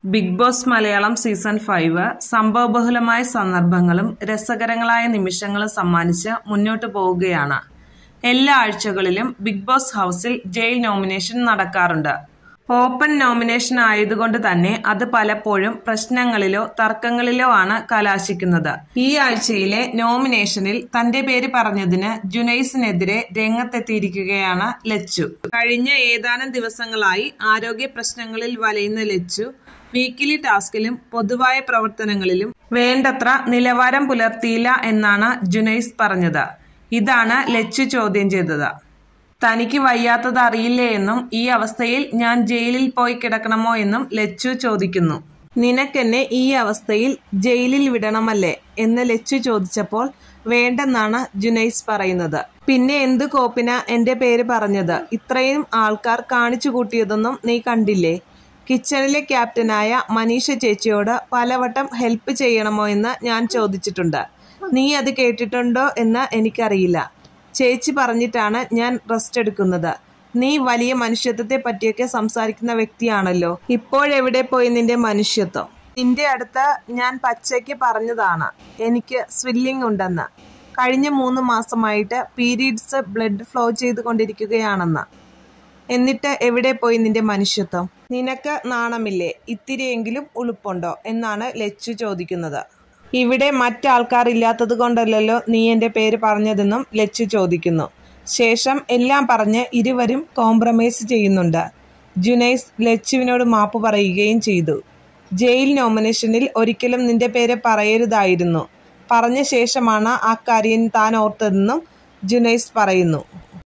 big Boss Malayalam season five സംഭവബഹുലമായ സന്ദർഭങ്ങളും രസകരങ്ങളായ നിമിഷങ്ങളും സമ്മാനിച്ച് മുന്നോട്ടു പോവുകയാണ് എല്ലാ ആഴ്ചകളിലും ബിഗ് ബോസ് ഹൗസിൽ ജയിൽ നോമിനേഷൻ നടക്കാറുണ്ട് ഓപ്പൺ നോമിനേഷൻ ആയതുകൊണ്ട് തന്നെ അത് പലപ്പോഴും പ്രശ്നങ്ങളിലോ തർക്കങ്ങളിലോ ആണ് കലാശിക്കുന്നത് ഈ ആഴ്ചയിലെ നോമിനേഷനിൽ തന്റെ പേര് പറഞ്ഞതിന് ജുനൈസിനെതിരെ രംഗത്തെത്തിയിരിക്കുകയാണ് ലച്ചു കഴിഞ്ഞ ഏതാനും ദിവസങ്ങളായി ആരോഗ്യ പ്രശ്നങ്ങളിൽ വലയുന്ന ലച്ചു വീക്കിലി ടാസ്കിലും പൊതുവായ പ്രവർത്തനങ്ങളിലും വേണ്ടത്ര നിലവാരം പുലർത്തിയില്ല എന്നാണ് ജുനൈസ് പറഞ്ഞത് ഇതാണ് ലച്ചു ചോദ്യം ചെയ്തത് തനിക്ക് വയ്യാത്തത് അറിയില്ലേ എന്നും ഈ അവസ്ഥയിൽ ഞാൻ ജയിലിൽ പോയി കിടക്കണമോ എന്നും ലച്ചു ചോദിക്കുന്നു നിനക്കെന്നെ ഈ അവസ്ഥയിൽ ജയിലിൽ വിടണമല്ലേ എന്ന് ലച്ചു ചോദിച്ചപ്പോൾ വേണ്ടെന്നാണ് ജുനൈസ് പറയുന്നത് പിന്നെ എന്ത് കോപ്പിന എന്റെ പേര് പറഞ്ഞത് ഇത്രയും ആൾക്കാർ കാണിച്ചു കൂട്ടിയതൊന്നും നീ കണ്ടില്ലേ കിച്ചണിലെ ക്യാപ്റ്റനായ മനീഷ ചേച്ചിയോട് പലവട്ടം ഹെൽപ്പ് ചെയ്യണമോ എന്ന് ഞാൻ ചോദിച്ചിട്ടുണ്ട് നീ അത് കേട്ടിട്ടുണ്ടോ എന്ന് എനിക്കറിയില്ല ചേച്ചി പറഞ്ഞിട്ടാണ് ഞാൻ റെസ്റ്റ് എടുക്കുന്നത് നീ വലിയ മനുഷ്യത്വത്തെ പറ്റിയൊക്കെ സംസാരിക്കുന്ന വ്യക്തിയാണല്ലോ ഇപ്പോഴെവിടെ പോയി നിന്റെ മനുഷ്യത്വം നിന്റെ അടുത്ത് ഞാൻ പച്ചയ്ക്ക് പറഞ്ഞതാണ് എനിക്ക് സ്വില്ലിംഗ് ഉണ്ടെന്ന് കഴിഞ്ഞ മൂന്ന് മാസമായിട്ട് പീരീഡ്സ് ബ്ലഡ് ഫ്ലോ ചെയ്തുകൊണ്ടിരിക്കുകയാണെന്ന് എന്നിട്ട് എവിടെ പോയി നിന്റെ മനുഷ്യത്വം നിനക്ക് നാണമില്ലേ ഇത്തിരിയെങ്കിലും ഉളുപ്പുണ്ടോ എന്നാണ് ലച്ചു ചോദിക്കുന്നത് ഇവിടെ മറ്റാൾക്കാർ ഇല്ലാത്തത് കൊണ്ടല്ലല്ലോ നീ എൻ്റെ പേര് പറഞ്ഞതെന്നും ലച്ചു ചോദിക്കുന്നു ശേഷം എല്ലാം പറഞ്ഞ് ഇരുവരും കോംപ്രമൈസ് ചെയ്യുന്നുണ്ട് ജുനൈസ് ലച്ചുവിനോട് മാപ്പ് പറയുകയും ചെയ്തു ജയിൽ നോമിനേഷനിൽ ഒരിക്കലും നിന്റെ പേര് പറയരുതായിരുന്നു പറഞ്ഞ ശേഷമാണ് ആ കാര്യം താൻ ഓർത്തതെന്നും ജുനൈസ് പറയുന്നു